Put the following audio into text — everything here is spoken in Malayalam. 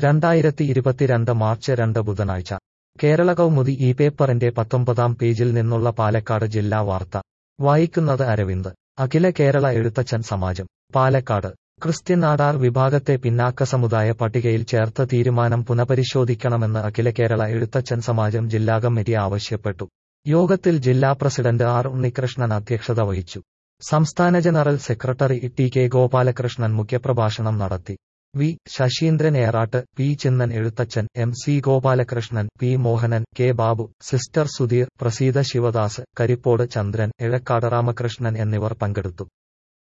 രണ്ടായിരത്തി ഇരുപത്തിരണ്ട് മാർച്ച് രണ്ട് ബുധനാഴ്ച കേരള കൗമുദി ഈ പേപ്പറിന്റെ പത്തൊമ്പതാം പേജിൽ നിന്നുള്ള പാലക്കാട് ജില്ലാ വാർത്ത വായിക്കുന്നത് അരവിന്ദ് അഖില കേരള എഴുത്തച്ഛൻ സമാജം പാലക്കാട് ക്രിസ്ത്യൻ നാടാർ വിഭാഗത്തെ പിന്നാക്ക സമുദായ പട്ടികയിൽ ചേർത്ത തീരുമാനം പുനഃപരിശോധിക്കണമെന്ന് അഖില കേരള എഴുത്തച്ഛൻ സമാജം ജില്ലാ കമ്മിറ്റി ആവശ്യപ്പെട്ടു യോഗത്തിൽ ജില്ലാ പ്രസിഡന്റ് ആർ ഉണ്ണികൃഷ്ണൻ അധ്യക്ഷത വഹിച്ചു സംസ്ഥാന general secretary T K Gopalakrishnan മുഖ്യപ്രഭാഷണം നടത്തി V Sasheendran Eratt P Chinnan Ezhuthachan M C Gopalakrishnan P Mohanan K Babu sister Sudheer Praseetha Sivadas Karippode Chandran Ezhakkad Ramakrishnan എന്നിവർ പങ്കെടുത്തു